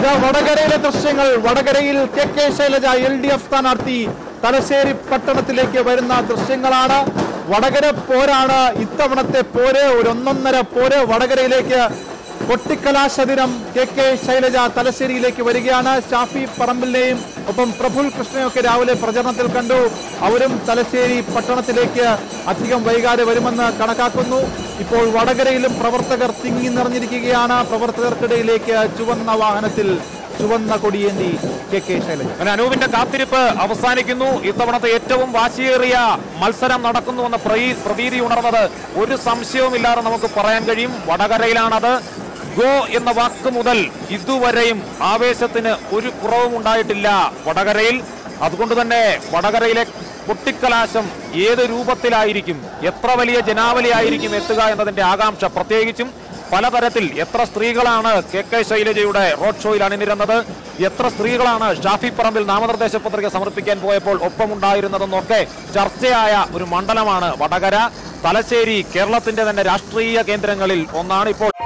ഇതാ വടകരയിലെ ദൃശ്യങ്ങൾ വടകരയിൽ K K Shailaja L D F സ്ഥാനാർത്ഥി തലശ്ശേരി പട്ടണത്തിലേക്ക് വരുന്ന ദൃശ്യങ്ങളാണ് വടകര പോരാണ് ഇത്തവണത്തെ പോര് ഒരു ഒന്നൊന്നര പോര് വടകരയിലേക്ക് കൊട്ടിക്കലാശ ദിനം കെ കെ ശൈലജ തലശ്ശേരിയിലേക്ക് വരികയാണ് ഷാഫി പറമ്പിലിനെയും ഒപ്പം പ്രഫുൽ കൃഷ്ണയൊക്കെ രാവിലെ പ്രചരണത്തിൽ കണ്ടു അവരും തലശ്ശേരി പട്ടണത്തിലേക്ക് അധികം വൈകാതെ വരുമെന്ന് കണക്കാക്കുന്നു ഇപ്പോൾ വടകരയിലും പ്രവർത്തകർ തിങ്ങി നിറഞ്ഞിരിക്കുകയാണ് പ്രവർത്തകർക്കിടയിലേക്ക് ചുവന്ന വാഹനത്തിൽ ചുവന്ന കൊടിയേന്തി കെ കെ ശൈലജ അങ്ങനെ അനൂപിന്റെ കാത്തിരിപ്പ് അവസാനിക്കുന്നു ഇത്തവണത്തെ ഏറ്റവും വാശിയേറിയ മത്സരം നടക്കുന്നുവെന്ന പ്രതീ- പ്രതീതി ഉണർന്നത് ഒരു സംശയവുമില്ലാതെ നമുക്ക് പറയാൻ കഴിയും വടകരയിലാണത് ഗോ എന്ന വാക്ക് മുതൽ ഇതുവരെയും ആവേശത്തിന് ഒരു കുറവും ഉണ്ടായിട്ടില്ല വടകരയിൽ അതുകൊണ്ട് തന്നെ വടകരയിലെ പൊട്ടിക്കലാശം ഏത് രൂപത്തിലായിരിക്കും എത്ര വലിയ ജനാവലിയായിരിക്കും എത്തുക എന്നതിന്റെ ആകാംക്ഷ പ്രത്യേകിച്ചും പലതരത്തിൽ എത്ര സ്ത്രീകളാണ് കെ കെ ശൈലജയുടെ റോഡ് ഷോയിൽ അണിനിരുന്നത് എത്ര സ്ത്രീകളാണ് ഷാഫി പറമ്പിൽ നാമനിർദ്ദേശ പത്രിക സമർപ്പിക്കാൻ പോയപ്പോൾ ഒപ്പമുണ്ടായിരുന്നതെന്നൊക്കെ ചർച്ചയായ ഒരു മണ്ഡലമാണ് വടകര തലശ്ശേരി കേരളത്തിന്റെ തന്നെ രാഷ്ട്രീയ കേന്ദ്രങ്ങളിൽ ഒന്നാണ് ഇപ്പോൾ